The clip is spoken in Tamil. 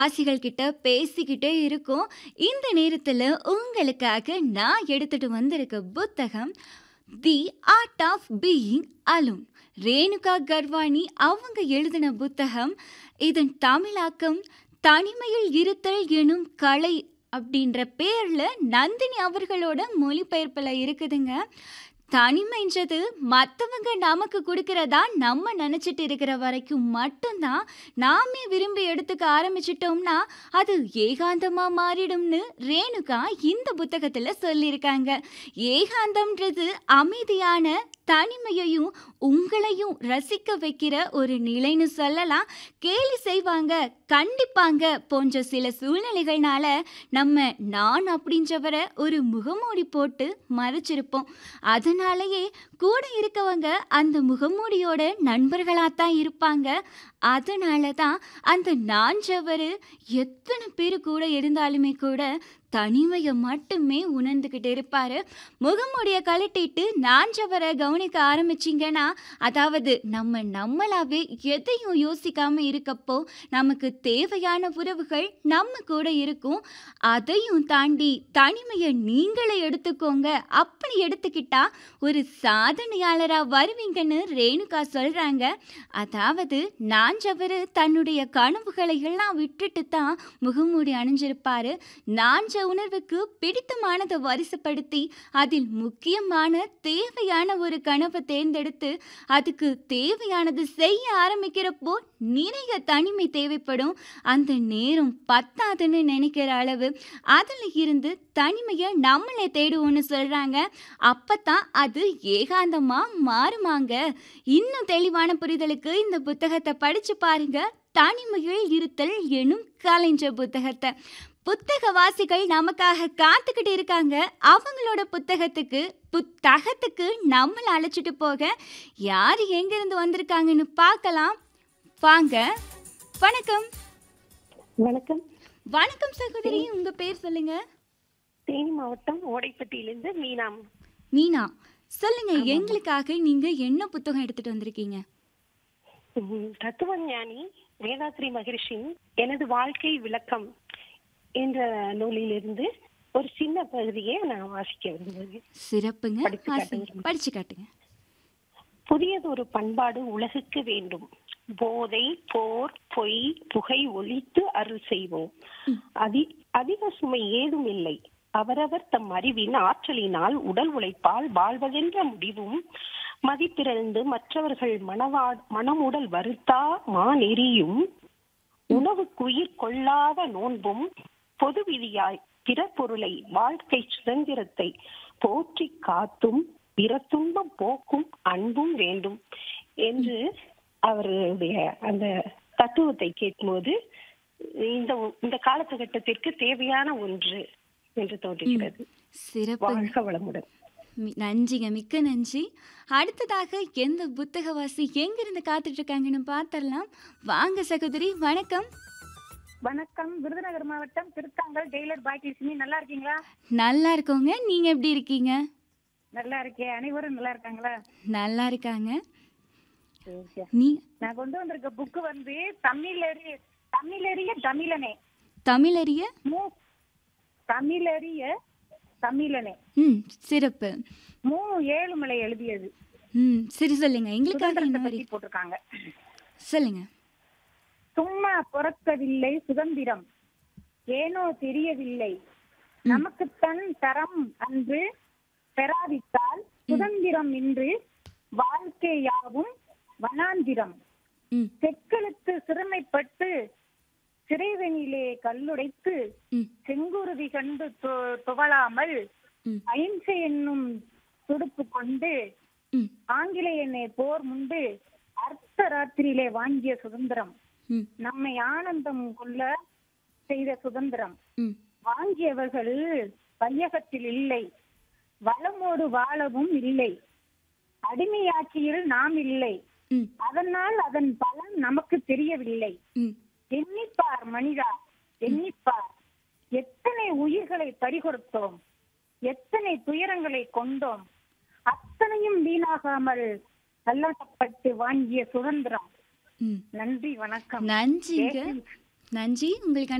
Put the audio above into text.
வாசிகள் கிட்ட பேசிக்கிட்டே இருக்கோம். இந்த நேரத்துல உங்களுக்காக நான் எடுத்துட்டு வந்திருக்க புத்தகம், "the art of being alone" Renuka Karwani அவங்க எழுதின புத்தகம். இதன் தமிழாக்கம் "தனிமையில் இருத்தல் எனும் கலை" அப்படின்ற பேர்ல நந்தினி அவர்களோட மொழிபெயர்ப்புல இருக்குதுங்க. தனிமைன்றது மத்தவங்க நமக்கு குடுக்கிறதா நம்ம நெனச்சிட்டு இருக்கிற வரைக்கும் மட்டும் தான், நாமே விரும்பி எடுத்துக்க ஆரம்பிச்சுட்டோம்னா, அது ஏகாந்தமா மாறிடும்னு ரேணுகா இந்த புத்தகத்துல சொல்லியிருக்காங்க. ஏகாந்தம்ன்றது அமைதியான, தனிமையையும், உங்களையும் ரசிக்க வைக்கிற ஒரு நிலைன்னு சொல்லலாம். கேலி செய்வாங்க, கண்டிப்பாங்க போன்ற சில சூழ்நிலைகள்னால, நம்ம நான் அப்படின்றவர ஒரு முகமூடி போட்டு மறைச்சிருப்போம். அதனாலயே கூட இருக்கவங்க அந்த முகமூடியோட நண்பர்களா தான் இருப்பாங்க. அதனால தான் அந்த நான்றவரு எத்தன பேரு கூட இருந்தாலுமே கூட, தனிமைய மட்டுமே உணர்ந்துகிட்டு இருப்பாரு. முகமூடிய கழட்டிட்டு நான்றவர கவனிக்க ஆரம்பிச்சீங்கன்னா, அதாவது நம்ம நம்மளாவே எதையும் யோசிக்காம இருக்கப்போ, நமக்கு தேவையான உறவுகள் நம்ம கூட இருக்கும். அதையும் தாண்டி தனிமைய நீங்களே எடுத்துக்கோங்க. அப்படி எடுத்துக்கிட்டா ஒரு சாதனையாளரா வருவீங்கன்னு ரேணுகா சொல்றாங்க. அதாவது நான்றவரு தன்னுடைய கனவுகளை எல்லாம் விட்டுட்டு தான் முகமூடி அணிஞ்சிருப்பாரு. நான்ற உணர்வுக்கு பிடித்தமானத வரிசைப்படுத்தி, அதில் முக்கியமான, தேவையான ஒரு கனவ தேர்ந்தெடுத்து, அதுக்கு தேவையானது செய்ய ஆரம்பிக்கிறப்போ, நிறைய தனிமை தேவைப்படும். அந்த நேரம் பத்தாதுன்னு நெனைக்கிற அளவு, அதுல இருந்து தனிமைய நம்மளே தேடுவோம்னு சொல்றாங்க. அப்பத்தான் அது ஏகாந்தமா மாறுமாங்க. இன்னும் தெளிவான புரிதலுக்கு இந்த புத்தகத்த படிச்சு பாருங்க. "தனிமையில் இருத்தல் எனும் கலைன்ற புத்தகத்த. புத்தக வாசிகள் நமக்காக காத்துக்கிட்டு இருக்காங்க. அவங்களோட புத்தகத்துக்கு புத்தகத்துக்கு நம்மள அழைச்சிட்டு போக, யாரு எங்கிருந்து வந்திருக்காங்கன்னு பார்க்கலாம். வாங்க. வணக்கம். வணக்கம். வணக்கம் சகோதரி. உங்க பேர் சொல்லுங்க. தேனி மாவட்டம் ஓடைப்பட்டியிலிருந்து மீனா. மீனா. சொல்லுங்க ஆமாமா. எங்களுக்காக நீங்க என்ன புத்தகம் எடுத்துட்டு வந்திருக்கீங்க? ம், தத்துவஞானி வேதாத்ரி மகரிஷியின் எனது வாழ்க்கை விளக்கம் என்ற நூலிலிருந்து ஒரு சின்ன பகுதியை நான் வாசிக்க விரும்புகிறேன். சிறப்புங்க. படிச்சு வாசிங்க. காட்டுங்க. படிச்சு காட்டுங்க. புதியதொரு பண்பாடு உலகுக்கு வேண்டும். போதை, போர், பொய், புகை ஒழித்து அருள் செய்வோம். அதி அதிக சுமை ஏதும் இல்லை. அவரவர் தம் அறிவின் ஆற்றலினால் உடல் உழைப்பால் வாழ்வதென்ற முடிவும் மதிப்பிறந்து மற்றவர்கள் மனவா மனமுடல் வருத்தா மாநெறியும் உணவுக்குயிர் கொள்ளாத நோன்பும் பொது விதியாய் பிற பொருளை வாழ்க்கை சுதந்திரத்தை போற்றி காத்தும் பிற துன்பம் போக்கும் அன்பும் வேண்டும் என்று அவருடைய அந்த தத்துவத்தை கேட்கும்போது இந்த இந்த காலகட்டத்திற்கு தேவையான ஒன்று என்று தோன்றுகிறது சிறப்புங்க. வாழ்க வளமுடன் மி- நன்றிங்க. மிக்க நன்றி. அடுத்ததாக எந்த புத்தகவாசி எங்கிருந்து காத்துட்டு இருக்காங்கன்னு பார்த்தரலாம். வாங்க சகோதரி. வணக்கம். வணக்கம் விருதுநகர் மாவட்டம் திருத்தாங்கல் டெய்லர் பாக்கியலட்சுமி நல்லா இருக்கீங்களா நல்லா இருக்கோங்க. நீங்க எப்படி இருக்கீங்க? நல்லா இருக்கேன் அனைவரும் நல்லா இருக்காங்களா நல்லா இருக்காங்க. சரி, சரி. நீ நான் கொண்டு வந்திருக்க புக்கு வந்து தமிழறி தமிழறிய தமிழனே தமிழறிய மூ தமிழறிய தமிழனே ம் சிறப்பு. மூ ஏழுமலை எழுதியது ம் சரி சொல்லுங்க. எங்களுக்காக சுதந்திரத்தை என்ன பத்தி வரி போட்டிருக்காங்க சொல்லுங்க. சும்மா பிறக்கவில்லை சுதந்திரம் ஏனோ தெரியவில்லை நமக்குத்தன் தரம் அன்று பெறாவிட்டால் சுதந்திரம் இன்று வாழ்க்கையாவும் வனாந்திரம் ம் செக்களுக்கு சிறுமைப்பட்டு சிறைவனிலே கல்லுடைத்து ம் செங்குருதி கண்டு து- துவளாமல் ம் அಹಿಂಸೆ என்னும் துடுப்பு கொண்டு ம் ஆங்கிலேயனை போர் முண்டு அர்த்த ராத்திரியிலே வாங்கிய சுதந்திரம் ம் நம்மை ஆனந்தம் கொள்ள செய்த சுதந்திரம் ம் வாங்கியவர்கள் வையகத்தில் இல்லை வளமோடு வாழவும் இல்லை அடிமையாட்சியில் நாம் இல்லை ம் அதனால் அதன் பலன் நமக்கு தெரியவில்லை ம் எண்ணிப்பார் மனிதா எண்ணிப்பார் எத்தனை உயிர்களை பறிகொடுத்தோம் எத்தனை துயரங்களை கொண்டோம் அத்தனையும் வீணாகாமல் தள்ளாட்டப்பட்டு வாங்கிய சுதந்திரம் ம் நன்றி வணக்கம் நன்றிங்க. தேசிய- நன்றி உங்களுக்கான